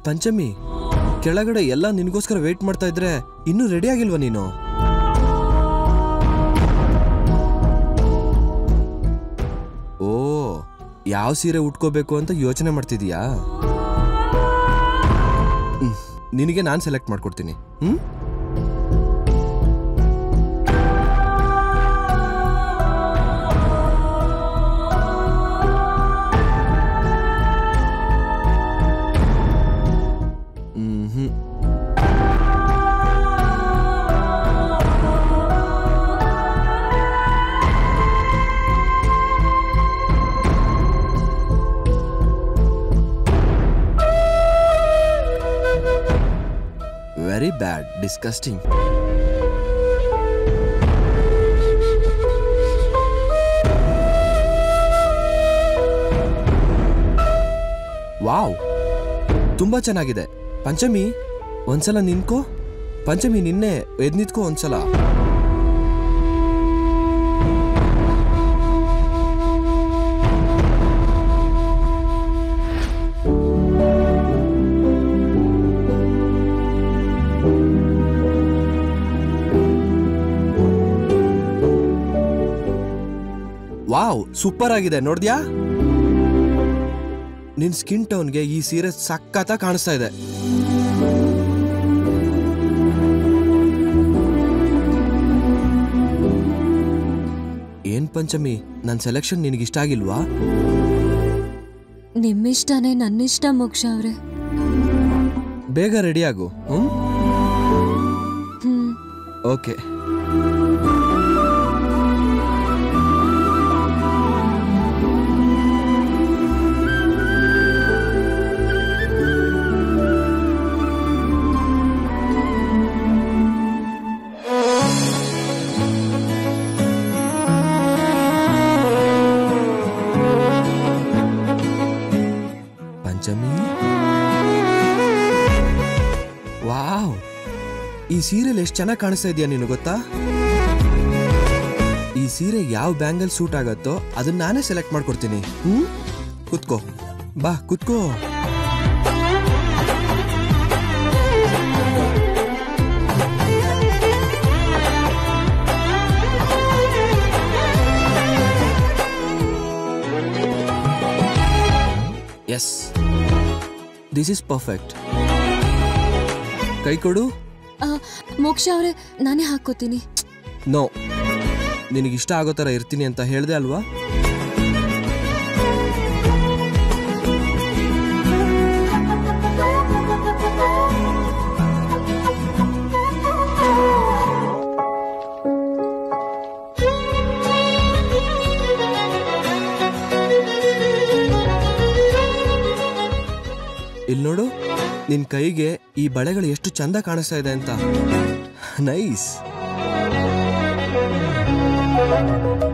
ಪಂಚಮಿ ಕೆಳಗಡೆ ಎಲ್ಲ ನಿನಗೋಸ್ಕರ ವೇಟ್ ಮಾಡ್ತಾ ಇದ್ರೆ ಇನ್ನೂ ರೆಡಿ ಆಗಿಲ್ವಾ ನೀನು ಓ ಯಾವ ಸೀರೆ ಉಟ್ಕೋಬೇಕು ಅಂತ ಯೋಚನೆ ಮಾಡ್ತಿದೀಯಾ ಹ್ಮ್, ನಿನಗೆ ನಾನು ಸೆಲೆಕ್ಟ್ ಮಾಡ್ಕೊಡ್ತೀನಿ ಹ್ಮ್ ಮ್ಹೂ. ವೆರಿ ಬ್ಯಾಡ್ ಡಿಸ್ಕಸ್ಟಿಂಗ್ ವಾವ್ ತುಂಬಾ ಚೆನ್ನಾಗಿದೆ ಪಂಚಮಿ ಒಂದ್ಸಲ ನಿನ್ಕೋ ಪಂಚಮಿ ನಿನ್ನೆ ಎದ್ ನಿಂತ್ಕೋ ಒಂದ್ಸಲ ವಾವ್ ಸೂಪರ್ ಆಗಿದೆ ನೋಡ್ದ್ಯಾ ನಿನ್ ಸ್ಕಿನ್ ಟೋನ್ಗೆ ಈ ಸೀರೆ ಸಕ್ಕತ್ತ ಕಾಣಿಸ್ತಾ ಇದೆ ಏನ್ ಪಂಚಮಿ ನನ್ ಸೆಲೆಕ್ಷನ್ ನಿನಗಿಷ್ಟ ಆಗಿಲ್ವಾ ನಿಮ್ಮಿಷ್ಟನೇ ನನ್ನಿಷ್ಟ ಮೋಕ್ಷ ಅವ್ರೆ ಬೇಗ ರೆಡಿ ಆಗು hmm hmm okay Panchami wow ಈ ಸೀರೆಲ್ ಎಷ್ಟು ಚೆನ್ನಾಗಿ ಕಾಣಿಸ್ತಾ ಇದೆಯಾ ನೀನು ಗೊತ್ತಾ ಈ ಸೀರೆ ಯಾವ ಬ್ಯಾಂಗಲ್ ಸೂಟ್ ಆಗತ್ತೋ ಅದನ್ನ ನಾನೇ ಸೆಲೆಕ್ಟ್ ಮಾಡ್ಕೊಡ್ತೀನಿ ಹ್ಮ್ ಕುತ್ಕೋ ಬಾ ಕುತ್ಕೋ ಎಸ್ ದಿಸ್ ಇಸ್ ಪರ್ಫೆಕ್ಟ್ ಕೈ ಕೊಡು ಆ, ಮೋಕ್ಷ ಅವ್ರೆ ನಾನೇ ಹಾಕೋತೀನಿ ನೋ ನಿನಗಿಷ್ಟ ಆಗೋ ಥರ ಇರ್ತೀನಿ ಅಂತ ಹೇಳ್ದೆ ಅಲ್ವಾ ಇಲ್ಲಿ ನೋಡು ನಿನ್ ಕೈಗೆ ಈ ಬಳೆಗಳು ಎಷ್ಟು ಚಂದ ಕಾಣಿಸ್ತಾ ಇದೆ ಅಂತ ನೈಸ್